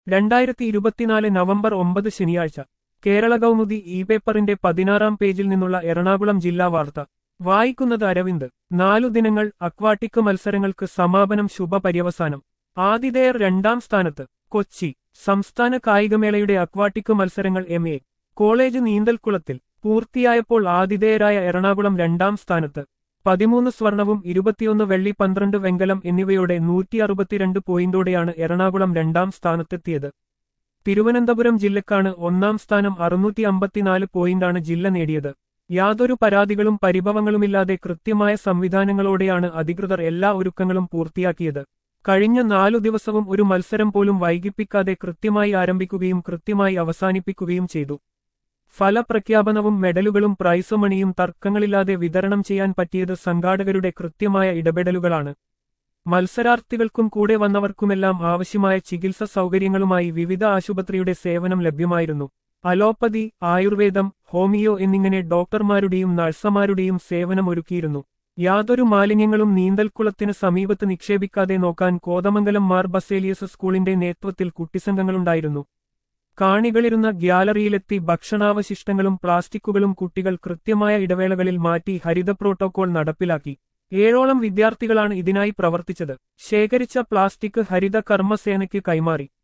രണ്ടായിരത്തി ഇരുപത്തിനാല് നവംബർ ഒമ്പത് ശനിയാഴ്ച കേരള കൗമുദി ഇ പേപ്പറിന്റെ പതിനാറാം പേജിൽ നിന്നുള്ള എറണാകുളം ജില്ലാ വാർത്ത വായിക്കുന്നത് അരവിന്ദ് നാലു ദിനങ്ങൾ അക്വാട്ടിക് മത്സരങ്ങൾക്ക് സമാപനം ശുഭപര്യവസാനം ആതിഥേയർ രണ്ടാം സ്ഥാനത്ത് കൊച്ചി സംസ്ഥാന കായികമേളയുടെ അക്വാട്ടിക് മത്സരങ്ങൾ എം എ കോളേജ് നീന്തൽക്കുളത്തിൽ പൂർത്തിയായപ്പോൾ ആതിഥേയരായ എറണാകുളം രണ്ടാം സ്ഥാനത്ത് പതിമൂന്ന് സ്വർണവും ഇരുപത്തിയൊന്ന് വെള്ളി പന്ത്രണ്ട് വെങ്കലം എന്നിവയുടെ നൂറ്റി അറുപത്തിരണ്ട് പോയിന്റോടെയാണ് എറണാകുളം രണ്ടാം സ്ഥാനത്തെത്തിയത് തിരുവനന്തപുരം ജില്ലക്കാണ് ഒന്നാം സ്ഥാനം അറുന്നൂറ്റി അമ്പത്തിനാല് പോയിന്റാണ് ജില്ല നേടിയത് യാതൊരു പരാതികളും പരിഭവങ്ങളുമില്ലാതെ കൃത്യമായ സംവിധാനങ്ങളോടെയാണ് അധികൃതർ എല്ലാ ഒരുക്കങ്ങളും പൂർത്തിയാക്കിയത് കഴിഞ്ഞ നാലു ദിവസവും ഒരു മത്സരം പോലും വൈകിപ്പിക്കാതെ കൃത്യമായി ആരംഭിക്കുകയും കൃത്യമായി അവസാനിപ്പിക്കുകയും ചെയ്തു ഫലപ്രഖ്യാപനവും മെഡലുകളും പ്രൈസ് മണിയും തർക്കങ്ങളില്ലാതെ വിതരണം ചെയ്യാൻ പറ്റിയത് സംഘാടകരുടെ കൃത്യമായ ഇടപെടലുകളാണ് മത്സരാർത്ഥികൾക്കും കൂടെ വന്നവർക്കുമെല്ലാം ആവശ്യമായ ചികിത്സ സൗകര്യങ്ങളുമായി വിവിധ ആശുപത്രിയുടെ സേവനം ലഭ്യമായിരുന്നു അലോപ്പതി ആയുർവേദം ഹോമിയോ എന്നിങ്ങനെ ഡോക്ടർമാരുടെയും നഴ്സമാരുടെയും സേവനമൊരുക്കിയിരുന്നു യാതൊരു മാലിന്യങ്ങളും നീന്തൽക്കുളത്തിന് സമീപത്ത് നിക്ഷേപിക്കാതെ നോക്കാൻ കോതമംഗലം മാർ ബസേലിയസ് സ്കൂളിന്റെ നേതൃത്വത്തിൽ കുട്ടിസംഘങ്ങളുണ്ടായിരുന്നു കാണികളിരുന്ന ഗ്യാലറിയിലെത്തി ഭക്ഷണാവശിഷ്ടങ്ങളും പ്ലാസ്റ്റിക്കുകളും കുട്ടികൾ കൃത്യമായ ഇടവേളകളിൽ മാറ്റി ഹരിത പ്രോട്ടോകോൾ നടപ്പിലാക്കി ഏഴോളം വിദ്യാർത്ഥികളാണ് ഇതിനായി പ്രവർത്തിച്ചത് ശേഖരിച്ച പ്ലാസ്റ്റിക് ഹരിത കർമ്മസേനയ്ക്ക് കൈമാറി